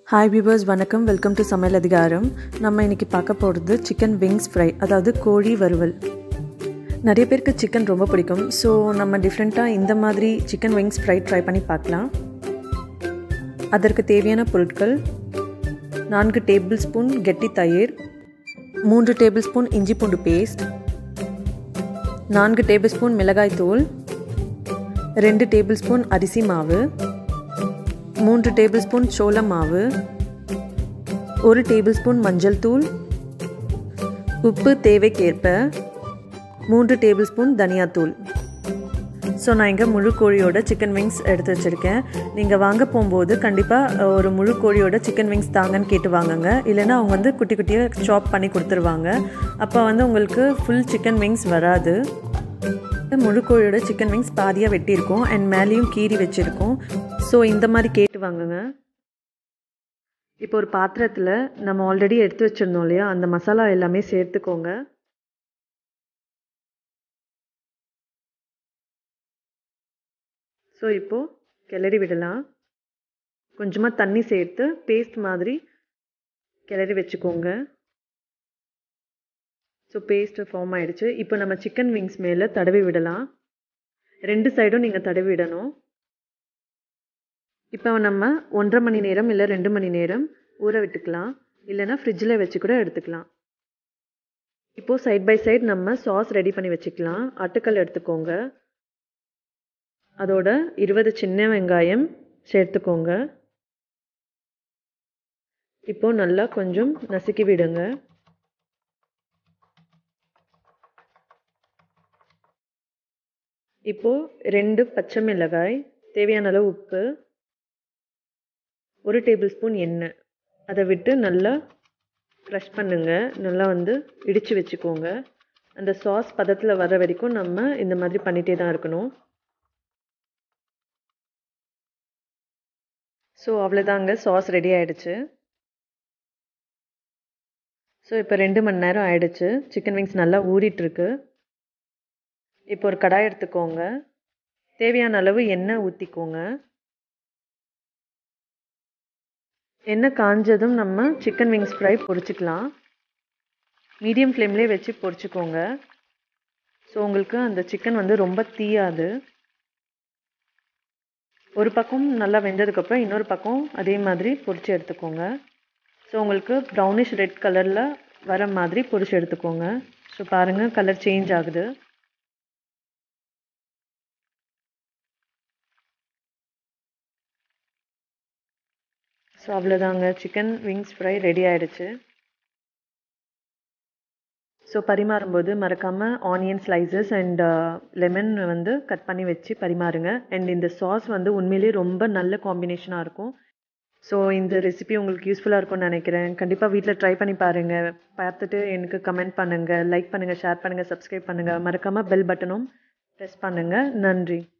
hi viewers வணக்கம் welcome to Samayal Adhikaram நம்ம இன்னைக்கு பார்க்க போகிறது சிக்கன் விங்ஸ் ஃப்ரை அதாவது கோழி வறுவல் நிறைய பேருக்கு சிக்கன் ரொம்ப பிடிக்கும் ஸோ நம்ம டிஃப்ரெண்ட்டாக இந்த மாதிரி சிக்கன் விங்ஸ் ஃப்ரை ட்ரை பண்ணி பார்க்கலாம் அதற்கு தேவையான பொருட்கள் நான்கு டேபிள் ஸ்பூன் கெட்டி தயிர் மூன்று டேபிள் ஸ்பூன் இஞ்சி பூண்டு பேஸ்ட் நான்கு டேபிள் ஸ்பூன் மிளகாய் தூள் ரெண்டு டேபிள் ஸ்பூன் அரிசி மாவு மூன்று டேபிள் ஸ்பூன் சோள மாவு ஒரு டேபிள் ஸ்பூன் மஞ்சள் தூள் உப்பு தேவைக்கேற்ப மூன்று டேபிள் ஸ்பூன் தனியாத்தூள் ஸோ நான் இங்கே முழு கோழியோட சிக்கன் விங்ஸ் எடுத்து வச்சுருக்கேன் நீங்கள் வாங்க போகும்போது கண்டிப்பாக ஒரு முழு கோழியோட சிக்கன் விங்ஸ் தாங்கன்னு கேட்டு வாங்குங்க இல்லைன்னா அவங்க வந்து குட்டி குட்டியாக சாப் பண்ணி கொடுத்துருவாங்க அப்போ வந்து உங்களுக்கு ஃபுல் சிக்கன் விங்ஸ் வராது முழு கோழியோட சிக்கன் விங்ஸ் பாதியாக வெட்டியிருக்கோம் அண்ட் மேலேயும் கீரி வச்சுருக்கோம் ஸோ இந்த மாதிரி கேட்டு வாங்குங்க இப்போ ஒரு பாத்திரத்தில் நம்ம ஆல்ரெடி எடுத்து வச்சுருந்தோம் இல்லையா அந்த மசாலா எல்லாமே சேர்த்துக்கோங்க ஸோ இப்போது கிளறி விடலாம் கொஞ்சமாக தண்ணி சேர்த்து பேஸ்ட் மாதிரி கிளறி வச்சுக்கோங்க ஸோ பேஸ்ட்டு ஃபார்ம் ஆகிடுச்சு இப்போ நம்ம சிக்கன் விங்ஸ் மேலே தடவி விடலாம் ரெண்டு சைடும் நீங்கள் தடவி விடணும் இப்போ நம்ம ஒன்றரை மணி நேரம் இல்லை ரெண்டு மணி நேரம் ஊற விட்டுக்கலாம் இல்லைனா ஃப்ரிட்ஜில் வச்சு கூட எடுத்துக்கலாம் இப்போது சைட் பை சைட் நம்ம சாஸ் ரெடி பண்ணி வச்சுக்கலாம் ஆட்டுக்கல் எடுத்துக்கோங்க அதோட இருபது சின்ன வெங்காயம் சேர்த்துக்கோங்க இப்போது நல்லா கொஞ்சம் நசுக்கி விடுங்க இப்போது ரெண்டு பச்சை மிளகாய் தேவையான அளவு உப்பு ஒரு டேபிள் ஸ்பூன் எண்ணெய் அதை விட்டு நல்லா க்ரஷ் பண்ணுங்கள் நல்லா வந்து இடித்து வச்சுக்கோங்க அந்த சாஸ் பதத்தில் வர வரைக்கும் நம்ம இந்த மாதிரி பண்ணிகிட்டே தான் இருக்கணும் ஸோ அவ்வளோதாங்க சாஸ் ரெடி ஆகிடுச்சு ஸோ இப்போ ரெண்டு மணி நேரம் ஆயிடுச்சு சிக்கன் விங்ஸ் நல்லா ஊறிட்டுருக்கு இப்போ ஒரு கடாய் எடுத்துக்கோங்க தேவையான அளவு எண்ணெய் ஊற்றிக்கோங்க எண்ணெய் காஞ்சதும் நம்ம சிக்கன் விங்ஸ் ஃப்ரை பொரிச்சிக்கலாம் மீடியம் ஃப்ளேம்லேயே வச்சு பொரிச்சிக்கோங்க ஸோ உங்களுக்கு அந்த சிக்கன் வந்து ரொம்ப தீயாது ஒரு பக்கம் நல்லா வெந்ததுக்கப்புறம் இன்னொரு பக்கம் அதே மாதிரி பொரிச்சு எடுத்துக்கோங்க ஸோ உங்களுக்கு ப்ரௌனிஷ் ரெட் கலரில் வர மாதிரி பொரிச்சு எடுத்துக்கோங்க ஸோ பாருங்கள் கலர் சேஞ்ச் ஆகுது ஸோ அவ்வளோதாங்க சிக்கன் விங்ஸ் ஃப்ரை ரெடி ஆகிடுச்சு ஸோ பரிமாறும்போது மறக்காமல் ஆனியன் ஸ்லைசஸ் அண்ட் லெமன் வந்து கட் பண்ணி வச்சு பரிமாறுங்க அண்ட் இந்த சாஸ் வந்து உண்மையிலேயே ரொம்ப நல்ல காம்பினேஷனாக இருக்கும் ஸோ இந்த ரெசிபி உங்களுக்கு யூஸ்ஃபுல்லாக இருக்கும்னு நினைக்கிறேன் கண்டிப்பாக வீட்டில் ட்ரை பண்ணி பாருங்கள் பார்த்துட்டு எனக்கு கமெண்ட் பண்ணுங்கள் லைக் பண்ணுங்கள் ஷேர் பண்ணுங்கள் சப்ஸ்கிரைப் பண்ணுங்கள் மறக்காமல் பெல் பட்டனும் ப்ரெஸ் பண்ணுங்கள் நன்றி